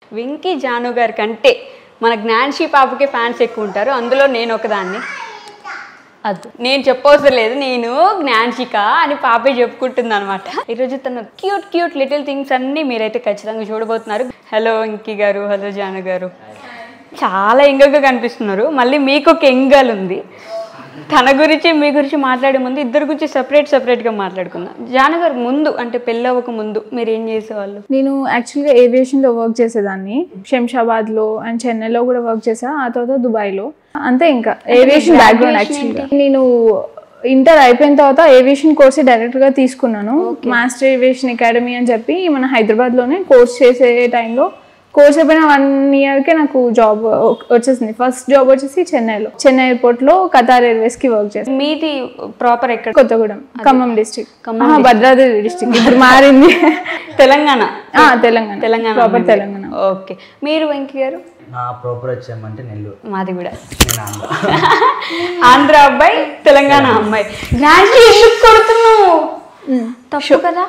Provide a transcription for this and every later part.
వెంకీ జాను గారి కంటే మన జ్ఞాన్షి పాపకి ఫ్యాన్స్ ఎక్కువ ఉంటారు అందులో నేను ఒకదాన్ని అది నేను చెప్పవసరం లేదు నేను జ్ఞాన్షిక అని పాపే చెప్పుకుంటుంది అనమాట ఈరోజు తన క్యూట్ క్యూట్ లిటిల్ థింగ్స్ అన్నీ మీరైతే ఖచ్చితంగా చూడబోతున్నారు హలో వెంకీ గారు హలో జాను గారు చాలా ఎంగగా కనిపిస్తున్నారు మళ్ళీ మీకు ఒక ఎంగల్ ఉంది తన గురించి మీ గురించి మాట్లాడే ముందు ఇద్దరు గురించి సపరేట్ సపరేట్గా మాట్లాడుకుందాం జాను గారు ముందు అంటే పెళ్ళి అవ్వక ముందు మీరు ఏం చేసేవాళ్ళు నేను యాక్చువల్గా ఏవియేషన్లో వర్క్ చేసేదాన్ని శంషాబాద్లో అండ్ చెన్నైలో కూడా వర్క్ చేసా ఆ తర్వాత దుబాయ్లో అంతే ఇంకా ఏవియేషన్ బ్యాక్గ్రౌండ్ యాక్చువల్గా నేను ఇంటర్ అయిపోయిన తర్వాత ఏవియేషన్ కోర్స్ డైరెక్ట్గా తీసుకున్నాను మాస్టర్ ఏవియేషన్ అకాడమీ అని చెప్పి మన హైదరాబాద్లోనే కోర్స్ చేసే టైంలో కోర్స్ అయిపోయిన వన్ ఇయర్కే నాకు జాబ్ వచ్చేసింది ఫస్ట్ జాబ్ వచ్చేసి చెన్నైలో చెన్నై ఎయిర్పోర్ట్లో కతార్ ఎయిర్వేస్కి వర్క్ చేస్తాను మీది ప్రాపర్ ఎక్కడ కొత్తగూడెం ఖమ్మం డిస్టిక్ భద్రాద్రి డిస్టిక్ ఇప్పుడు మారింది తెలంగాణ ఆ, తెలంగాణ తెలంగాణ ప్రాపర్ మీది. తెలంగాణ ఓకే మీరు వెంకీ గారు నా ప్రాపర్ వచ్చామంటే నెల్లూరు మాది కూడా నేను ఆంధ్ర ఆంధ్ర అబ్బాయి తెలంగాణ అమ్మాయి జ్ఞాన్షి ఎందుకు కొడుతున్నావు తప్పు కదా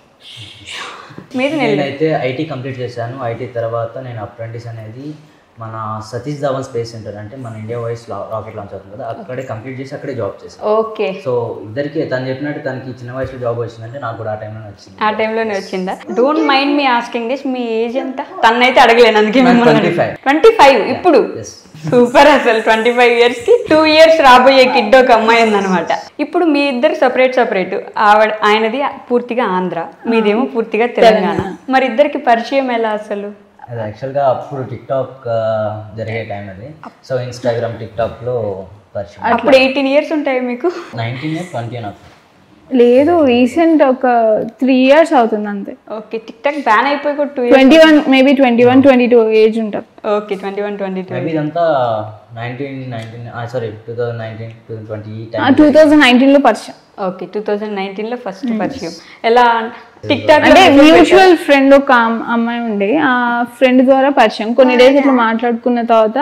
మీది నెల్లూరు నేనైతే ఐటీ కంప్లీట్ చేశాను ఐటీ తర్వాత నేను అప్రెంటిస్ అనేది మన సతీష్ ధావన్ స్పేస్ సెంటర్ అంటే మన ఇండియా వైస్ రాకెట్ లాంచ్ అవుతుంది కదా అక్కడే కంప్లీట్ చేసి అక్కడే జాబ్ చేశాను ఓకే సో ఇద్దరికి తను చెప్పినట్టు తనకి చిన్న వయసులో జాబ్ వచ్చిందంటే నాకు కూడా ఆ టైంలోనే వచ్చింది ఆ టైంలోనే వచ్చిందా don't mind me asking this మీ ఏజ్ ఎంత తన్నైతే అడగలేను అందుకే నాకు మిమ్మల్ని 25. ట్వంటీ ఫైవ్ ఇప్పుడు ఎస్ సూపర్ అసలు ట్వంటీ ఫైవ్ ఇయర్స్ కి టూ ఇయర్స్ రాబోయే కిడ్ ఒక అమ్మాయి ఉందన్నమాట ఇప్పుడు మీ ఇద్దరు సపరేట్ సపరేట్ ఆవిడ ఆయనది పూర్తిగా ఆంధ్ర మీదేమో పూర్తిగా తెలంగాణ మరి ఇద్దరికి పరిచయం ఎలా అసలు అది యాక్చువల్గా అప్పుడు టిక్ టాక్ జరిగే టైం అది సో ఇన్స్టాగ్రామ్ టిక్ టాక్లో పరిచయం అప్పుడు ఎయిటీన్ ఇయర్స్ ఉంటాయి మీకు నైన్టీన్ ట్వంటీ నాకు లేదు రీసెంట్ ఒక త్రీ ఇయర్స్ అవుతుంది అంతే ఓకే టిక్ టాక్ బ్యాన్ అయిపోయి కూడా two years twenty one maybe twenty one twenty two age ఉంటుంది okay twenty one twenty two maybe ఇదంతా nineteen nineteen sorry two thousand nineteen two thousand twenty ఈ time two thousand నైన్టీన్లో పరిచయం okay two thousand nineteen లో first పరిచయం ఎలా TikTok అంటే mutual friend ఒక అమ్- అమ్మాయి ఉండే ఆ ఫ్రెండ్ ద్వారా పరిచయం కొన్ని డేస్ ఇట్లా మాట్లాడుకున్న తర్వాత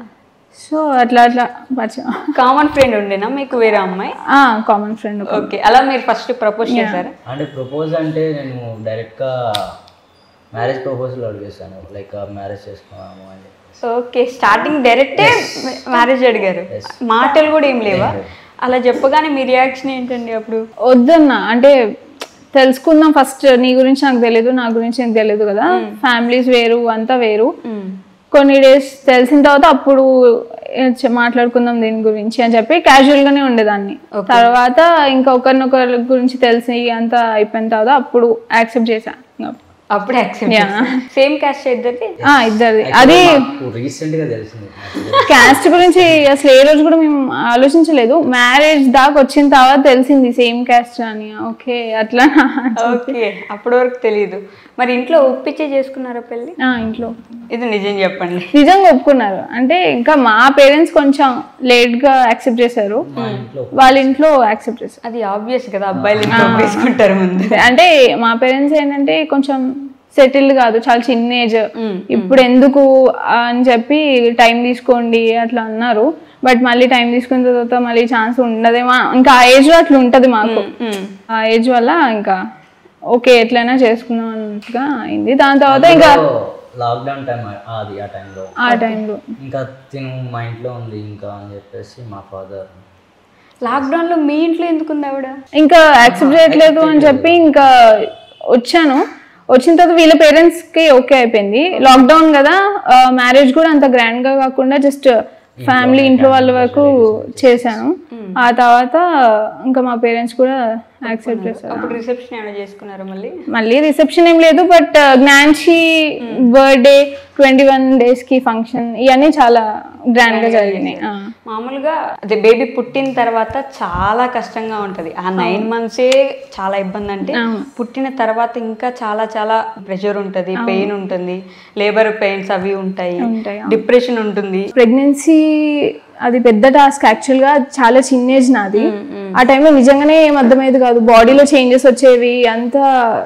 సో అట్లా అట్లా పరిచయం కామన్ ఫ్రెండ్ ఉండేనా మీకు వేరే అమ్మాయి కామన్ ఫ్రెండ్ ఓకే అలా మీరు ఫస్ట్ ప్రపోజ్ చేశారా అంటే ప్రపోజ్ అంటే నేను డైరెక్ట్గా మ్యారేజ్ ప్రపోజల్ అడిగేసాను లైక్ మ్యారేజ్ చేసుకున్నాము అని చెప్పేసి. ఓకే స్టార్టింగ్ డైరెక్టే మ్యారేజ్ అడిగారు మాటలు కూడా ఏం లేవా అలా చెప్పగానే మీ రియాక్షన్ ఏంటండి అప్పుడు వద్దన్నా అంటే తెలుసుకుందాం ఫస్ట్ నీ గురించి నాకు తెలియదు నా గురించి నీకు తెలియదు కదా ఫ్యామిలీస్ వేరు అంతా వేరు కొన్ని డేస్ తెలిసిన తర్వాత అప్పుడు ఏ, చె- మాట్లాడుకుందాం దీని గురించి అని చెప్పి క్యాజువల్ గానే ఉండేదాన్ని తర్వాత ఇంకా ఒకరినొకరి గురించి తెలిసి అంతా అయిపోయిన తర్వాత అప్పుడు యాక్సెప్ట్ చేశా అప్పుడే యాక్సెప్ట్ సేమ్ క్యాస్ట్ ఇద్దరిది ఆ, ఇద్దరిది అది నాకు రీసెంట్గా తెలిసింది క్యాస్ట్ గురించి అసలు ఏ రోజు కూడా మేము ఆలోచించలేదు మ్యారేజ్ దాకా వచ్చిన తర్వాత తెలిసింది సేమ్ క్యాస్ట్ అని ఓకే అట్లా ఓకే అప్పటి వరకు తెలియదు మరి ఇంట్లో ఒప్పించే చేసుకున్నారా పెళ్ళి ఆ, ఇంట్లో ఇది నిజం చెప్పండి నిజంగా ఒప్పుకున్నారు అంటే ఇంకా మా పేరెంట్స్ కొంచెం లేట్ గా యాక్సెప్ట్ చేశారు మా ఇంట్లో వాళ్ళ ఇంట్లో యాక్సెప్ట్ చేశారు అది ఆబ్వియస్ కదా అబ్బాయిలు ఇంట్లో ఒప్పేసుకుంటారు ముందు అంటే మా పేరెంట్స్ ఏంటంటే కొంచెం సెటిల్డ్ కాదు చాలా చిన్న ఏజ్ ఇప్పుడు ఎందుకు అని చెప్పి టైం తీసుకోండి అట్లా అన్నారు బట్ మళ్ళీ టైం తీసుకున్న తర్వాత మళ్ళీ ఛాన్స్ ఉండదేమో ఇంకా ఆ ఏజ్ లో అట్లా ఉంటది మాకు మ్మ్. ఆ ఏజ్ వల్ల ఇంకా ఓకే ఎట్లయినా చేసుకుందాం అన్నట్టుగా అయింది దాని తర్వాత ఇంకా లాక్డౌన్ టైం అది ఆ టైంలో ఆ టైంలో ఇంకా తిను మా ఇంట్లో ఉంది ఇంకా అని చెప్పేసి మా ఫాదర్ లాక్డౌన్ లో మీ ఇంట్లో ఎందుకు ఉంది ఆవిడ ఇంకా యాక్సెప్ట్ చేయట్లేదు అని చెప్పి ఇంకా వచ్చాను వచ్చిన తర్వాత వీళ్ళ పేరెంట్స్ కి ఓకే అయిపోయింది లాక్డౌన్ కదా మ్యారేజ్ కూడా అంత గ్రాండ్ గా కాకుండా జస్ట్ ఫ్యామిలీ ఇంట్లో వాళ్ళ వరకు చేశాను ఆ తర్వాత ఇంకా మా పేరెంట్స్ కూడా యాక్సెప్ట్ చేశారు అప్పుడు రిసెప్షన్ ఏమైనా చేసుకున్నారా మళ్ళీ మళ్ళీ రిసెప్షన్ ఏం లేదు but Gnanshi birthday twenty one days కి ఫంక్షన్ ఇవన్నీ చాలా గ్రాండ్ గా జరిగినాయి ఆ. మామూలుగా అదే బేబీ పుట్టిన తర్వాత చాలా కష్టంగా ఉంటది ఆ నైన్ మంత్సే చాలా ఇబ్బంది అంటే పుట్టిన తర్వాత ఇంకా చాలా చాలా ప్రెషర్ ఉంటది పెయిన్ ఉంటుంది లేబర్ పెయిన్స్ అవి ఉంటాయి ఉంటాయి, డిప్రెషన్ ఉంటుంది ప్రెగ్నెన్సీ అది పెద్ద టాస్క్ యాక్చువల్ గా చాలా చిన్న ఏజ్ నాది ఆ టైంలో నిజంగానే ఏం అర్థమయ్యేది కాదు బాడీలో చేంజెస్ వచ్చేవి అంతా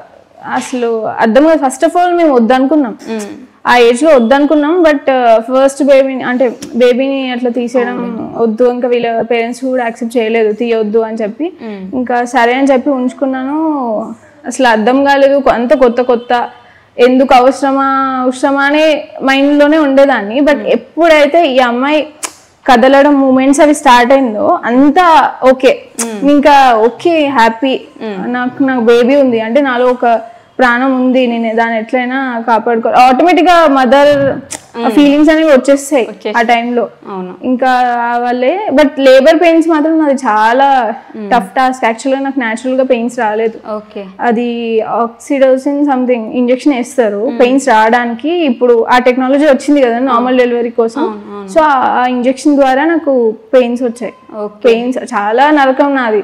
అసలు అర్థం కాదు ఫస్ట్ ఆఫ్ ఆల్ మేము వద్దనుకున్నాం ఆ ఏజ్ లో వద్దనుకున్నాం బట్ ఫస్ట్ బేబీని అంటే బేబీని అట్లా తీసేయడం వద్దు ఇంకా వీళ్ళ పేరెంట్స్ కూడా యాక్సెప్ట్ చేయలేదు తీయొద్దు అని చెప్పి ఇంకా సరే అని చెప్పి ఉంచుకున్నాను అసలు అర్థం కాలేదు అంత కొత్త కొత్త ఎందుకు అవసరమా అవసరమా అనే మైండ్ లోనే ఉండేదాన్ని బట్ ఎప్పుడైతే ఈ అమ్మాయి కదలడం మూమెంట్స్ అవి స్టార్ట్ అయిందో అంతా ఓకే ఇంకా ఓకే హ్యాపీ నాకు నాకు బేబీ ఉంది అంటే నాలో ఒక ప్రాణం ఉంది నేను దాన్ని ఎట్లయినా కాపాడుకో ఆటోమేటిక్ గా మదర్ ఫీలింగ్స్ అనేవి వచ్చేస్తాయి ఆ టైంలో అవును ఇంకా వాళ్ళే బట్ లేబర్ పెయిన్స్ మాత్రం నాది చాలా టఫ్ టాస్క్ యాక్చువల్గా నాకు న్యాచురల్ గా పెయిన్స్ రాలేదు ఓకే అది ఆక్సిడోసిన్ సంథింగ్ ఇంజెక్షన్ వేస్తారు పెయిన్స్ రావడానికి ఇప్పుడు ఆ టెక్నాలజీ వచ్చింది కదా నార్మల్ డెలివరీ కోసం సో ఆ ఇంజెక్షన్ ద్వారా నాకు పెయిన్స్ వచ్చాయి ఓకే పెయిన్స్ చాలా నరకం నాది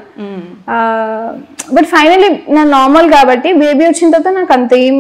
బట్ ఫైనలీ నా నార్మల్ కాబట్టి బేబీ వచ్చిన తర్వాత నాకు అంత ఏం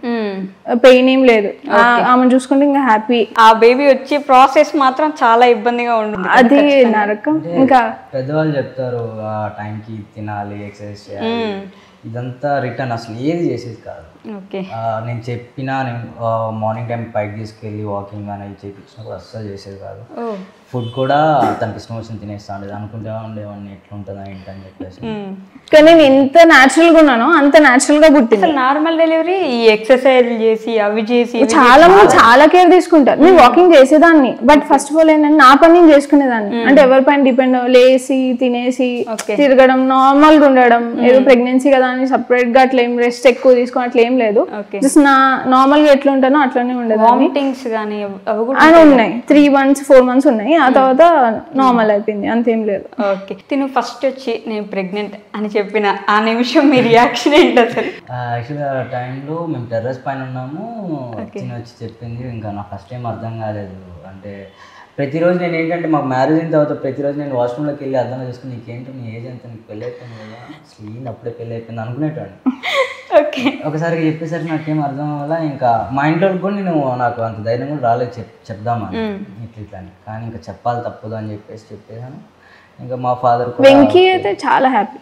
పెయిన్ ఏం లేదు ఆ- ఆమెను చూసుకుంటే ఇంకా హ్యాపీ ఆ బేబీ వచ్చే ప్రాసెస్ మాత్రం చాలా ఇబ్బందిగా ఉంటుంది అది నరకం ఇంకా పెద్దవాళ్ళు చెప్తారు ఆ టైంకి తినాలి ఎక్సర్సైజ్ చేయాలి ఇదంతా రిటర్న్ అసలు ఏది చేసేది కాదు ఓకే ఆ, నేను చెప్పినా నేను మార్నింగ్ టైం పైకి తీసుకెళ్ళి వాకింగ్ అనేది చేయించినా కూడా అస్సలు చేసేది కాదు ఓ ఫుడ్ కూడా తనకి ఇష్టం వచ్చింది తినేస్తా ఉండేది అనుకుంటా ఉండేవాడిని ఎట్లుంటుందా ఏంటని చెప్పేసి కానీ నేను ఎంత న్యాచురల్ గా ఉన్నానో అంత న్యాచురల్ గా పుట్టింది అసలు నార్మల్ డెలివరీ ఈ ఎక్సర్సైజ్ చేసి అవి చేసి ఇవి చాలా మంది చాలా కేర్ తీసుకుంటారు నేను వాకింగ్ చేసేదాన్ని బట్ ఫస్ట్ ఆఫ్ ఆల్ ఏంటంటే నా పని నేను చేసుకునేదాన్ని అంటే ఎవరి పైన డిపెండ్ లేసి తినేసి Okay. తిరగడం నార్మల్ గా ఉండడం ఏదో ప్రెగ్నెన్సీ కదా అని సపరేట్ గా అట్లా ఏం రెస్ట్ ఎక్కువ తీసుకుని అట్లా ఏం లేదు Okay. జస్ట్ నా నార్మల్ గా ఎట్లా ఉంటానో అట్లనే ఉండేదాన్ని వామిటింగ్స్ కానీ అవి కూడా అని ఉన్నాయి త్రీ మంత్స్ ఫోర్ మంత్స్ ఉన్నాయి ఆ తర్వాత నార్మల్ అయిపోయింది అంతేం లేదు ఓకే తిను ఫస్ట్ వచ్చి నేను ప్రెగ్నెంట్ అని చెప్పిన ఆ నిమిషం మీ రియాక్షన్ ఏంటి అసలు యాక్చువల్గా ఆ టైంలో మేము టెర్రస్ పైన ఉన్నాము తిని వచ్చి చెప్పింది ఇంకా నాకు ఫస్ట్ టైం అర్థం కాలేదు అంటే ప్రతిరోజు నేను ఏంటంటే మాకు మ్యారేజ్ అయిన తర్వాత ప్రతిరోజు నేను వాష్రూమ్లోకి వెళ్ళి అర్థం చేసుకుని నీకేంటో నీ ఏజ్ ఎంత నీకు పెళ్ళి అయిపోయింది కదా అసలు ఏంది అప్పుడే పెళ్ళి అయిపోయింది అనుకునేటోడిని ఓకే ఒకసారి చెప్పేసరికి నాకేం అర్థం వల్ల ఇంకా మా ఇంట్లో కూడా నేను నాకు అంత ధైర్యం కూడా రాలేదు చెప్ చెప్దామని ఇట్లా ఇట్లా అని కానీ ఇంకా చెప్పాలి తప్పదు అని చెప్పేసి చెప్పేసాను ఇంకా మా ఫాదర్ వెంకీ అయితే చాలా హ్యాపీ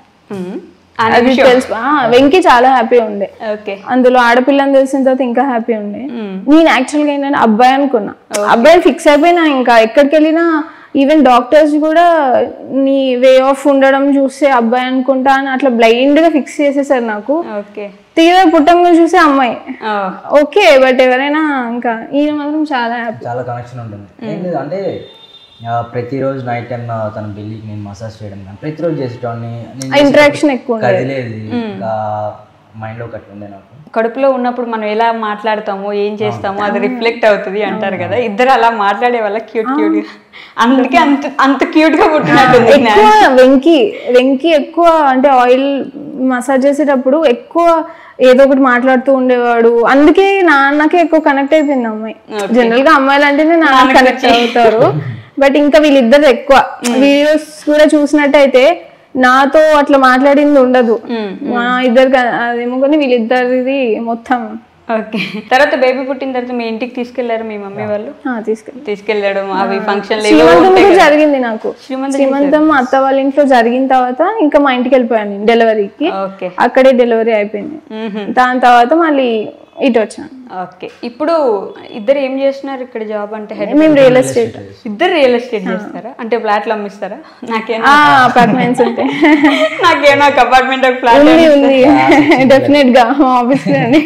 అది తెలుసు ఆ, వెంకీ చాలా హ్యాపీ ఉండే ఓకే అందులో ఆడపిల్లని తెలిసిన తర్వాత ఇంకా హ్యాపీ ఉండే నేను యాక్చువల్గా ఏంటంటే అబ్బాయి అనుకున్నా అబ్బాయి ఫిక్స్ అయిపోయినా ఇంకా ఎక్కడికి వెళ్ళినా ఈవెన్ డాక్టర్స్ కూడా నీ వే ఆఫ్ ఉండడం చూస్తే అబ్బాయి అనుకుంటా అని అట్లా బ్లైండ్ గా ఫిక్స్ చేసేసారు నాకు ఓకే తీరా పుట్టంగా చూసే అమ్మాయి ఓకే బట్ ఎవరైనా ఇంకా ఈయన మాత్రం చాలా హ్యాపీ చాలా కనెక్షన్ ఉంటుంది ఏం లేదు అంటే ఆ, ప్రతిరోజు నైట్ టైం తన బెల్లికి నేను మసాజ్ చేయడం కానీ ప్రతిరోజు చేసేటోడిని నేను ఇంటరాక్షన్ ఎక్కువ ఉండేది. కదిలేది ఇంకా మైండ్లో ఒకటి ఉండే నాకు కడుపులో ఉన్నప్పుడు మనం ఎలా మాట్లాడతామో ఏం చేస్తామో అది రిఫ్లెక్ట్ అవుతుంది అంటారు కదా ఇద్దరు అలా మాట్లాడే వాళ్ళ క్యూట్ క్యూట్ అందుకే అంత అంత క్యూట్ గా పుట్టినట్టుంది ఎక్కువ వెంకీ వెంకీ ఎక్కువ అంటే ఆయిల్ మసాజ్ చేసేటప్పుడు ఎక్కువ ఏదో ఒకటి మాట్లాడుతూ ఉండేవాడు అందుకే నాన్నకే ఎక్కువ కనెక్ట్ అయిపోయింది అమ్మాయి జనరల్ గా అమ్మాయిలు అంటేనే నాన్న కనెక్ట్ అవుతారు బట్ ఇంకా వీళ్ళిద్దరు ఎక్కువ వీడియోస్ కూడా చూసినట్టయితే నాతో అట్లా మాట్లాడింది ఉండదు మా ఇద్దరు అదేమో కానీ వీళ్ళిద్దరిది మొత్తం ఓకే తర్వాత బేబీ పుట్టిన తర్వాత మీ ఇంటికి తీసుకెళ్లారు మీ మమ్మీ వాళ్ళు ఆ, తీసుకెళ్ళి తీసుకెళ్ళడం అవి ఫంక్షన్ శ్రీమంతం కూడా జరిగింది నాకు శ్రీమంతం శ్రీమంతం మా అత్త వాళ్ళ ఇంట్లో జరిగిన తర్వాత ఇంకా మా ఇంటికి వెళ్ళిపోయాను నేను డెలివరీకి ఓకే అక్కడే డెలివరీ అయిపోయింది దాని తర్వాత మళ్ళీ ఇటు వచ్చాను ఓకే ఇప్పుడు ఇద్దరు ఏం చేస్తున్నారు ఇక్కడ జాబ్ అంటే head- మేము రియల్ ఎస్టేట్ ఇద్దరు రియల్ ఎస్టేట్ చేస్తారా అంటే ఫ్లాట్లు అమ్మిస్తారా నాకేనా అపార్ట్మెంట్స్ ఉంటాయి నాకేమో ఒక అపార్ట్మెంట్ ఒక ఫ్లాట్ ఉంది ఉంది డెఫినెట్ గా మా ఆఫీస్ లోనే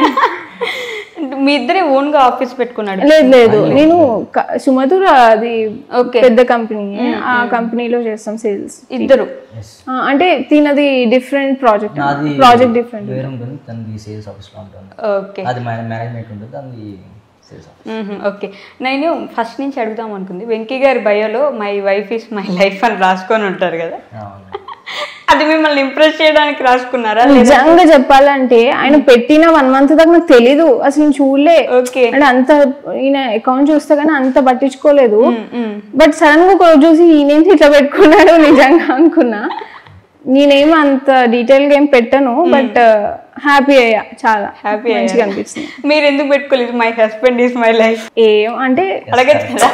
మీ ఇద్దరే ఓన్ గా ఆఫీస్ పెట్టుకున్నాడు లేదు లేదు నేను క- సుమధుర అది ఓకే పెద్ద కంపెనీ ఆ కంపెనీలో చేస్తాం సేల్స్ ఇద్దరు అంటే తినది డిఫరెంట్ ప్రాజెక్ట్ నాది ప్రాజెక్ట్ డిఫరెంట్ వేరే ఉంటుంది తనది సేల్స్ ఆఫీస్లో ఉంటుంది ఓకే అది మేనేజ్మెంట్ ఉంటుంది అది సేల్స్ ఆఫీస్ ఓకే నేను ఫస్ట్ నుంచి అడుగుదాం అనుకుంది వెంకీ గారి బయోలో my wife is my life అని రాసుకొని ఉంటారు కదా అవును అది మిమ్మల్ని ఇంప్రెస్ చేయడానికి రాసుకున్నారా నిజంగా చెప్పాలంటే ఆయన పెట్టిన వన్ మంత్ దాకా నాకు తెలీదు అసలు నేను చూడలే ఓకే అంటే అంత ఈయన అకౌంట్ చూస్తే కానీ అంత పట్టించుకోలేదు బట్ సడన్ గా ఒక రోజు చూసి ఈయనేంటి ఇట్లా పెట్టుకున్నాడు నిజంగా అనుకున్నా నేనేం అంత డీటెయిల్ గా ఏం పెట్టను బట్ హ్యాపీ అయ్యా చాలా హ్యాపీ మంచిగా అనిపిస్తుంది మీరు ఎందుకు పెట్టుకోలేదు my husband is my life ఏం అంటే అడగచ్చు కదా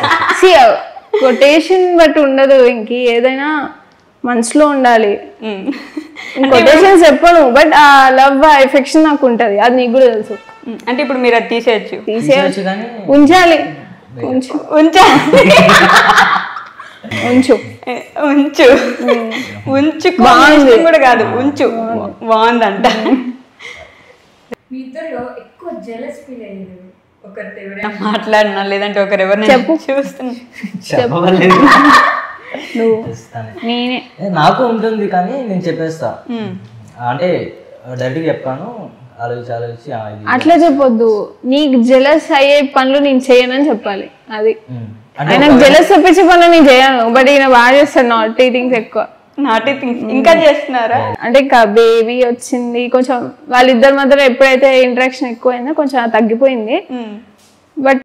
కొటేషన్ బట్ ఉండదు ఇంకి ఏదైనా మనసులో ఉండాలి కొటేషన్ చెప్పను బట్ ఆ లవ్ ఆ ఎఫెక్షన్ నాకు ఉంటది అది నీకు కూడా తెలుసు ఉమ్, అంటే ఇప్పుడు మీరు అది తీసేయచ్చు తీసే తీసేయచ్చు కానీ ఉంచాలి ఉంచు ఉంచా ఉంచు ఉంచు ఉంచు కూడా కాదు ఉంచు బాగుందంట మీ ఇద్దరులో ఎక్కువ జెలస్ ఫీల్ అయ్యేది ఒకరితో ఎవరైనా మాట్లాడినా లేదంటే ఒకరు ఎవరైనా చెప్పు. చూస్తున్నా చెప్పవలేదు నువ్వు చేస్తానే. నేనే ఏ, నాకు ఉంటుంది కానీ నేను చెప్పేస్తా అంటే డైరెక్ట్గా చెప్పాను ఆలోచించి ఆలోచించి ఆ, ఇది అట్లా చెప్పొద్దు నీకు జెలస్ అయ్యే పనులు నేను చేయనని చెప్పాలి అది ఉమ్. అంటే ఆయనకు జెలస్ తెప్పించే పనులు నేను చేయను బట్ ఈయన బాగా చేస్తాను నాట్ థింగ్స్ ఎక్కువ నాటి థింగ్స్ ఇంకా చేస్తున్నారా అంటే ఇంకా బేబీ వచ్చింది కొంచెం వాళ్ళిద్దరి మధ్యలో ఎప్పుడైతే ఇంటరాక్షన్ ఎక్కువైందో కొంచెం తగ్గిపోయింది బట్